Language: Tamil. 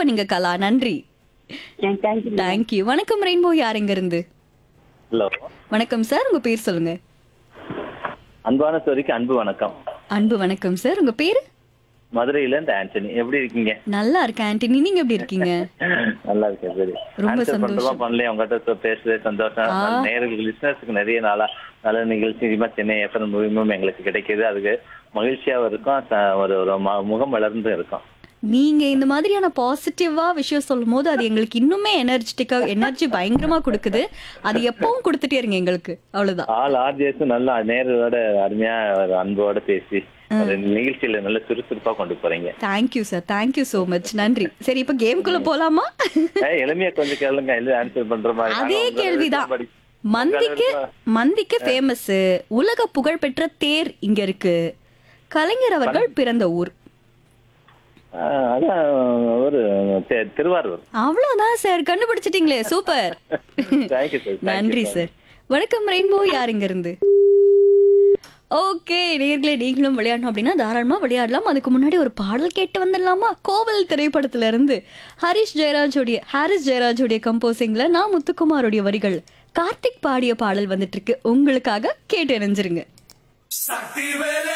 பண்ணீங்க கலா நன்றி தேங்க்யூ தேங்க்யூ வணக்கம் ரெயின்போ யார் எங்க இருந்து ஹலோ வணக்கம் சார் உங்க பேர் சொல்லுங்க அன்பான சோரிக்கு அன்பு வணக்கம் அன்பு வணக்கம் சார் உங்க பேரு மதுரையில இருந்து ஆண்டனி எப்படி இருக்கீங்க நல்லா இருக்கேன் ஆண்டனி நீங்க எப்படி இருக்கீங்க நல்லா இருக்கேன் சரி ரொம்ப Answer சந்தோஷம். பண்றதா பண்ணல உங்ககிட்ட பேசுறது சந்தோஷம் நேர்களுக்கு லிசனர்ஸ்க்கு நிறைய நாளா நல்ல நிகழ்ச்சி இதுமா சென்னை எஃப்எம் மூலியமும் எங்களுக்கு கிடைக்குது அதுக்கு மகிழ்ச்சியாவும் இருக்கும் ச- ஒரு ஒரு ம- முகம் வளர்ந்து இருக்கும் நீங்க இந்த மாதிரியான பாசிட்டிவா விஷயம் சொல்லும் போது அது எங்களுக்கு இன்னுமே எனர்ஜெட்டிக்கா எனர்ஜி பயங்கரமா கொடுக்குது அது எப்பவும் கொடுத்துட்டே இருங்க எங்களுக்கு அவ்வளவுதான் ஆல் ஆர்ஜிஎஸும் நல்லா நேரோட அருமையா ஒரு அன்போட பேசி ஒரு நிகழ்ச்சியில நல்ல சுறுசுறுப்பா கொண்டு போறீங்க thank you sir thank you so much நன்றி சரி இப்ப கேம்குள்ள போலாமா ஏய், எளிமையா கொஞ்சம் கேளுங்க இல்ல ஆன்சர் பண்ற மாதிரி அதே நாங்க உங்க கேள்விதான் படி- மந்திக்கு மந்திக்கு ஃபேமஸ் உலக புகழ்பெற்ற தேர் இங்க இருக்கு கலைஞர் அவர்கள் பிறந்த ஊர் ஆ, அதான் ஒரு தி- திருவாரூர் அவ்வளவுதான் சார் கண்டுபிடிச்சிட்டீங்களே சூப்பர் தேங்க்யூ சார் நன்றி சார் வணக்கம் ரெயின்போ யார் இங்க இருந்து ஓகே நேர்களே நீங்களும் விளையாடணும் அப்படின்னா தாராளமா விளையாடலாம் அதுக்கு முன்னாடி ஒரு பாடல் கேட்டு வந்துடலாமா கோவில் திரைப்படத்துல இருந்து ஹரிஷ் ஜெயராஜோடைய ஹாரிஸ் ஜெயராஜோடைய கம்போசிங்ல நான் முத்துக்குமாரோடைய வரிகள் கார்த்திக் பாடிய பாடல் வந்துட்டு இருக்கு உங்களுக்காக கேட்டு இணைஞ்சிருங்க சக்தி வேலை